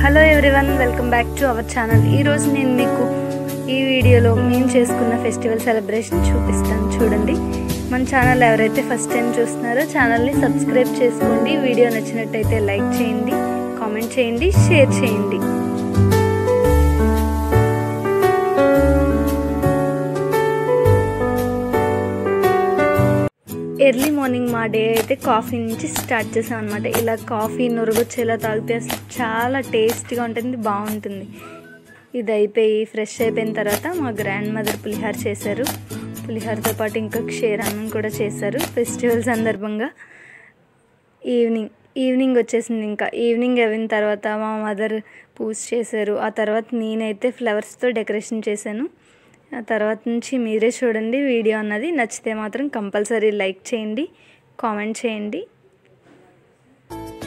hello everyone welcome back to our channel ఈరోజు నేను మీకు ఈ వీడియోలో మేము చేసుకున్న ఫెస్టివల్ సెలబ్రేషన్ చూపిస్తాను చూడండి మన ఛానల్ ఎవరైతే ఫస్ట్ టైం చూస్తున్నారో ఛానల్ని సబ్స్క్రైబ్ చేసుకోండి వీడియో నచ్చినట్టయితే లైక్ చేయండి కామెంట్ చేయండి షేర్ చేయండి ఎర్లీ మార్నింగ్ మా డే అయితే కాఫీ నుంచి స్టార్ట్ చేసాం అనమాట ఇలా కాఫీ నురుగొచ్చేలా తాగితే అసలు చాలా టేస్టీగా ఉంటుంది బాగుంటుంది ఇది అయిపోయి ఫ్రెష్ అయిపోయిన తర్వాత మా గ్రాండ్ మదర్ పులిహార చేశారు పులిహారతో పాటు ఇంకా క్షీరాన్నం కూడా చేశారు ఫెస్టివల్ సందర్భంగా ఈవినింగ్ ఈవినింగ్ వచ్చేసింది ఇంకా ఈవినింగ్ అయిన తర్వాత మా మదర్ పూజ చేశారు ఆ తర్వాత నేనైతే ఫ్లవర్స్తో డెకరేషన్ చేశాను ఆ తర్వాత నుంచి మీరే చూడండి వీడియో అన్నది నచ్చితే మాత్రం కంపల్సరీ లైక్ చేయండి కామెంట్ చేయండి